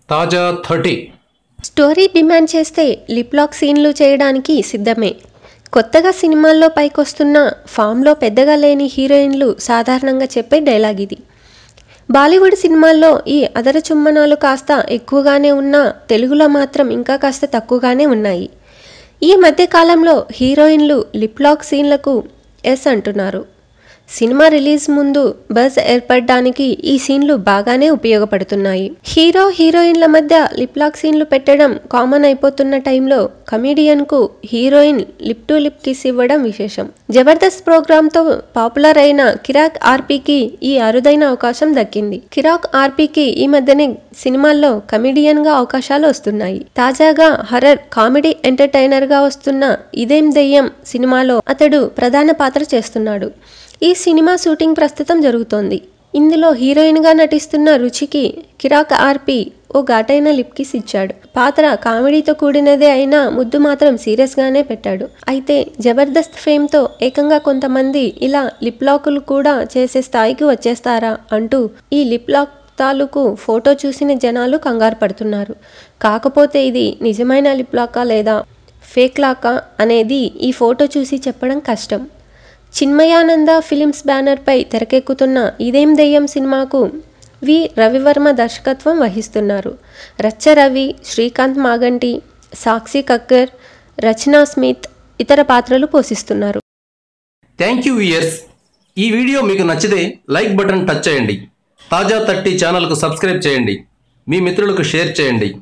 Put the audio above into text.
తాజా thirty story demand చేస్తే lip lock సీన్లు చేయడానికి సిద్ధమే కొత్తగా సినిమాల్లో పైకొస్తున్న ఫామ్లో పెద్దగా లేని హీరోయిన్లు సాధారణంగా చెప్పే డైలాగ్ ఇది బాలీవుడ్ సినిమాల్లో ఈ అదర చుమ్మనాలు కాస్త ఎక్కువగానే ఉన్నా తెలుగులో మాత్రం ఇంకా కాస్త తక్కువగానే ఉన్నాయి ఈ మధ్య కాలంలో హీరోయిన్లు లిప్ లాక్ సీన్లకు ఎస్ అంటున్నారు సినిమా రిలీజ్ ముందు బజ్ ఏర్పడడానికి ఈ సీన్లు బాగానే ఉపయోగపడుతున్నాయి హీరో హీరోయిన్ల మధ్య లిప్ లాక్ సీన్లు పెట్టడం కామన్ అయిపోతున్న టైంలో కమీడియన్కు heroine lip to lip kiss ఇవ్వడం విశేషం జబర్దస్త్ ప్రోగ్రాంతో పాపులర్ అయిన కిరాక్ ఆర్పీకి ఈ అరుదైన అవకాశం దక్కింది కిరాక్ ఆర్పీకి ఈ మధ్యనే సినిమాల్లో కమీడియన్ గా అవకాశాలు వస్తున్నాయి తాజాగా హర్రర్ కామెడీ ఎంటర్టైనర్ గా వస్తున్న ఇదేం దెయ్యం సినిమాలో అతడు ప్రధాన పాత్ర చేస్తున్నాడు ఈ సినిమా షూటింగ్ ప్రస్తుతం జరుగుతోంది ఇందులో హీరోయిన్గా నటిస్తున్న రుచికి కిరాక్ ఆర్పి ఓ ఘాటైన లిప్ కిస్ ఇచ్చాడు పాత్ర కామెడీతో కూడినదే అయినా ముద్దు మాత్రం సీరియస్గానే పెట్టాడు అయితే జబర్దస్త్ ఫేమ్తో ఏకంగా కొంతమంది ఇలా లిప్ లాకులు కూడా చేసే స్థాయికి వచ్చేస్తారా అంటూ ఈ లిప్ లాక్ తాలూకు ఫోటో చూసిన జనాలు కంగారు పడుతున్నారు కాకపోతే ఇది నిజమైన లిప్ లాకా లేదా ఫేక్ లాకా అనేది ఈ ఫోటో చూసి చెప్పడం కష్టం చిన్మయానంద ఫిలిమ్స్ బ్యానర్పై తెరకెక్కుతున్న ఇదేం దెయ్యం సినిమాకు వి రవివర్మ దర్శకత్వం వహిస్తున్నారు రచ్చ రవి శ్రీకాంత్ మాగంటి సాక్షి కక్కర్ రచనా స్మిత్ ఇతర పాత్రలు పోషిస్తున్నారు థ్యాంక్ యూ ఇయర్స్ ఈ వీడియో మీకు నచ్చితే లైక్ బటన్ టచ్ చేయండి తాజా థర్టీ ఛానల్కు సబ్స్క్రైబ్ చేయండి మీ మిత్రులకు షేర్ చేయండి